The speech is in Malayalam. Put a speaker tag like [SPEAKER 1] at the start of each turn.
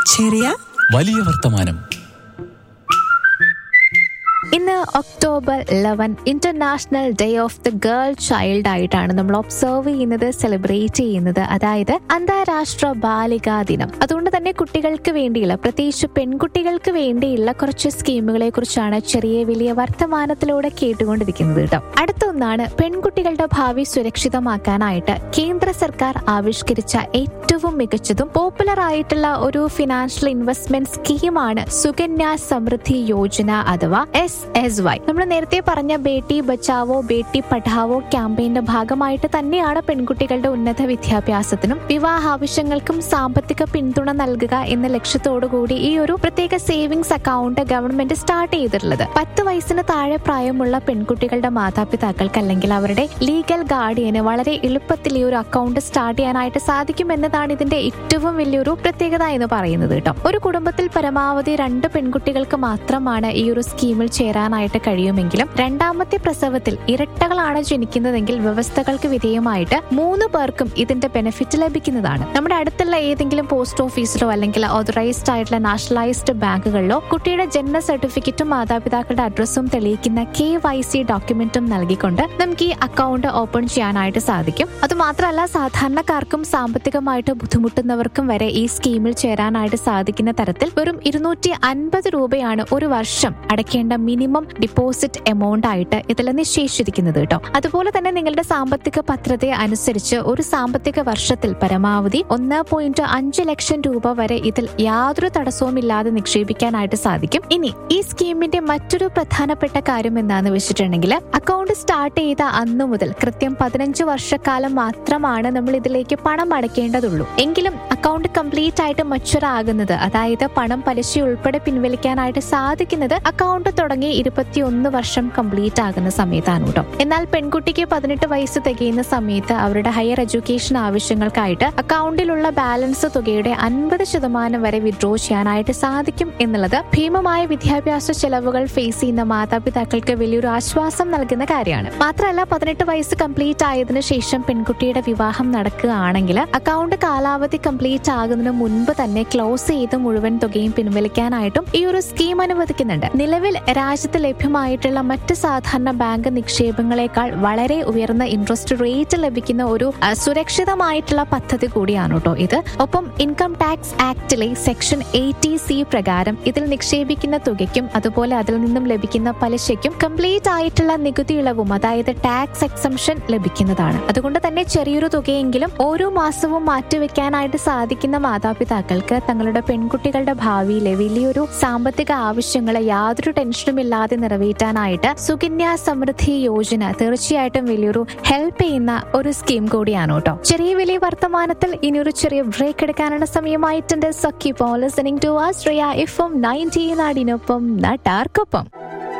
[SPEAKER 1] ചെറിയ
[SPEAKER 2] വലിയ വർത്തമാനം
[SPEAKER 3] ഇന്ന് October eleven international day of the girl child ആയിട്ടാണ് നമ്മൾ ഒബ്സർവ് ചെയ്യുന്നത് സെലിബ്രേറ്റ് ചെയ്യുന്നത് അതായത് അന്താരാഷ്ട്ര ബാലികാ ദിനം അതുകൊണ്ട് തന്നെ കുട്ടികൾക്ക് വേണ്ടിയുള്ള പ്രത്യേകിച്ച് പെൺകുട്ടികൾക്ക് വേണ്ടിയുള്ള കുറച്ച് സ്കീമുകളെ കുറിച്ചാണ് ചെറിയ വലിയ വർത്തമാനത്തിലൂടെ കേട്ടുകൊണ്ടിരിക്കുന്നത് കേട്ടോ അടുത്ത ഒന്നാണ് പെൺകുട്ടികളുടെ ഭാവി സുരക്ഷിതമാക്കാനായിട്ട് കേന്ദ്ര സർക്കാർ ആവിഷ്കരിച്ച ഏറ്റവും മികച്ചതും പോപ്പുലർ ആയിട്ടുള്ള ഒരു ഫിനാൻഷ്യൽ ഇൻവെസ്റ്റ്മെന്റ് സ്കീമാണ് സുകന്യ സമൃദ്ധി യോജന അഥവാ എസ് എസ് വൈ നമ്മൾ നേരത്തെ പറഞ്ഞ ബേട്ടി ബച്ചാവോ ബേട്ടി പഠാവോ ക്യാമ്പയിന്റെ ഭാഗമായിട്ട് തന്നെയാണ് പെൺകുട്ടികളുടെ ഉന്നത വിദ്യാഭ്യാസത്തിനും വിവാഹ ആവശ്യങ്ങൾക്കും സാമ്പത്തിക പിന്തുണ നൽകുക എന്ന ലക്ഷ്യത്തോടു കൂടി ഈ ഒരു പ്രത്യേക സേവിങ്സ് അക്കൗണ്ട് ഗവൺമെന്റ് സ്റ്റാർട്ട് ചെയ്തിട്ടുള്ളത് പത്ത് വയസ്സിന് താഴെ പ്രായമുള്ള പെൺകുട്ടികളുടെ മാതാപിതാക്കൾക്ക് അല്ലെങ്കിൽ അവരുടെ ലീഗൽ ഗാർഡിയന് വളരെ എളുപ്പത്തിൽ ഈ ഒരു അക്കൗണ്ട് സ്റ്റാർട്ട് ചെയ്യാനായിട്ട് സാധിക്കും എന്നതാണ് ഇതിന്റെ ഏറ്റവും വലിയൊരു പ്രത്യേകത എന്ന് പറയുന്നത് കേട്ടോ ഒരു കുടുംബത്തിൽ പരമാവധി രണ്ട് പെൺകുട്ടികൾക്ക് മാത്രമാണ് ഈ ഒരു സ്കീമിൽ ചേരാനായിട്ട് കഴിയുമെങ്കിലും രണ്ടാമത്തെ പ്രസവത്തിൽ ഇരട്ടകളാണ് ജനിക്കുന്നതെങ്കിൽ വ്യവസ്ഥകൾക്ക് വിധേയമായിട്ട് മൂന്ന് പേർക്കും ഇതിന്റെ ബെനിഫിറ്റ് ലഭിക്കുന്നതാണ് നമ്മുടെ അടുത്തുള്ള ഏതെങ്കിലും പോസ്റ്റ് ഓഫീസിലോ അല്ലെങ്കിൽ ഓതറൈസ്ഡ് ആയിട്ടുള്ള നാഷണലൈസ്ഡ് ബാങ്കുകളിലോ കുട്ടിയുടെ ജനന സർട്ടിഫിക്കറ്റും മാതാപിതാക്കളുടെ അഡ്രസ്സും തെളിയിക്കുന്ന കെ വൈ സി ഡോക്യുമെന്റും നൽകിക്കൊണ്ട് നമുക്ക് ഈ അക്കൗണ്ട് ഓപ്പൺ ചെയ്യാനായിട്ട് സാധിക്കും അതുമാത്രമല്ല സാധാരണക്കാർക്കും സാമ്പത്തികമായിട്ട് ബുദ്ധിമുട്ടുന്നവർക്കും വരെ ഈ സ്കീമിൽ ചേരാനായിട്ട് സാധിക്കുന്ന തരത്തിൽ വെറും ഇരുന്നൂറ്റി അൻപത് രൂപയാണ് ഒരു വർഷം അടയ്ക്കേണ്ട മിനിമം ഡിപ്പോസിറ്റ് എമൗണ്ട് ആയിട്ട് ഇതിൽ നിശ്ചയിച്ചിരിക്കുന്നത് കേട്ടോ അതുപോലെ തന്നെ നിങ്ങളുടെ സാമ്പത്തിക പത്രത്തെ അനുസരിച്ച് ഒരു സാമ്പത്തിക വർഷത്തിൽ പരമാവധി ഒന്ന് പോയിന്റ് അഞ്ച് ലക്ഷം രൂപ വരെ ഇതിൽ യാതൊരു തടസ്സവും ഇല്ലാതെ നിക്ഷേപിക്കാനായിട്ട് സാധിക്കും ഇനി ഈ സ്കീമിന്റെ മറ്റൊരു പ്രധാനപ്പെട്ട കാര്യം എന്താണെന്ന് വെച്ചിട്ടുണ്ടെങ്കിൽ അക്കൗണ്ട് സ്റ്റാർട്ട് ചെയ്ത അന്നു മുതൽ കൃത്യം പതിനഞ്ച് വർഷക്കാലം മാത്രമാണ് നമ്മൾ ഇതിലേക്ക് പണം അടയ്ക്കേണ്ടതുള്ളൂ എങ്കിലും അക്കൗണ്ട് കംപ്ലീറ്റ് ആയിട്ട് മച്ചുവർ ആകുന്നത് അതായത് പണം പലിശ ഉൾപ്പെടെ പിൻവലിക്കാനായിട്ട് സാധിക്കുന്നത് അക്കൗണ്ട് തുടങ്ങി ഇരുപത്തിയൊന്ന് വർഷം കംപ്ലീറ്റ് ആകുന്ന സമയത്താണ് കേട്ടോ എന്നാൽ പെൺകുട്ടിക്ക് പതിനെട്ട് വയസ്സ് തികയുന്ന സമയത്ത് അവരുടെ ഹയർ എഡ്യൂക്കേഷൻ ആവശ്യങ്ങൾക്കായിട്ട് അക്കൗണ്ടിലുള്ള ബാലൻസ് തുകയുടെ അൻപത് ശതമാനം വരെ വിഡ്രോ ചെയ്യാനായിട്ട് സാധിക്കും എന്നുള്ളത് ഭീമമായ വിദ്യാഭ്യാസ ചെലവുകൾ ഫേസ് ചെയ്യുന്ന മാതാപിതാക്കൾക്ക് വലിയൊരു ആശ്വാസം നൽകുന്ന കാര്യമാണ് മാത്രമല്ല പതിനെട്ട് വയസ്സ് കംപ്ലീറ്റ് ആയതിനു ശേഷം പെൺകുട്ടിയുടെ വിവാഹം നടക്കുകയാണെങ്കിൽ അക്കൗണ്ട് കാലാവധി കംപ്ലീറ്റ് ആകുന്നതിന് മുൻപ് തന്നെ ക്ലോസ് ചെയ്ത് മുഴുവൻ തുകയും പിൻവലിക്കാനായിട്ടും ഈ ഒരു സ്കീം അനുവദിക്കുന്നുണ്ട് നിലവിൽ രാജ്യത്ത് ലഭ്യമായിട്ടുള്ള മറ്റ് സാധാരണ ബാങ്ക് നിക്ഷേപങ്ങളെക്കാൾ വളരെ ഉയർന്ന ഇൻട്രസ്റ്റ് റേറ്റ് ലഭിക്കുന്ന ഒരു ആ, സുരക്ഷിതമായിട്ടുള്ള പദ്ധതി കൂടിയാണ് കേട്ടോ ഇത് ഒപ്പം ഇൻകം ടാക്സ് ആക്ടിലെ സെക്ഷൻ എയ്റ്റി സി പ്രകാരം ഇതിൽ നിക്ഷേപിക്കുന്ന തുകയ്ക്കും അതുപോലെ അതിൽ നിന്നും ലഭിക്കുന്ന പലിശയ്ക്കും കംപ്ലീറ്റ് ആയിട്ടുള്ള നികുതി ഇളവും അതായത് ടാക്സ് എക്സംഷൻ ലഭിക്കുന്നതാണ് അതുകൊണ്ട് തന്നെ ചെറിയൊരു തുകയെങ്കിലും ഓരോ മാസവും മാറ്റിവെക്കാനായിട്ട് സാധിക്കുന്ന മാതാപിതാക്കൾക്ക് തങ്ങളുടെ പെൺകുട്ടികളുടെ ഭാവിയിലെ വലിയൊരു സാമ്പത്തിക ആവശ്യങ്ങളെ യാതൊരു ടെൻഷനും ഇല്ലാതെ നിറവേറ്റാനായിട്ട് സുകന്യ സമൃദ്ധി യോജന തീർച്ചയായിട്ടും വലിയൊരു ഹെൽപ്പ് ചെയ്യുന്ന ഒരു സ്കീം കൂടിയാണ് കേട്ടോ ചെറിയ വലിയ വർത്തമാനത്തിൽ ഇനി ഒരു ചെറിയ ബ്രേക്ക് എടുക്കാനുള്ള സമയമായിട്ടുണ്ട് Sakhi Paul listening to Astriya F M nineteen നാടിനൊപ്പം നാട്ടാർക്കൊപ്പം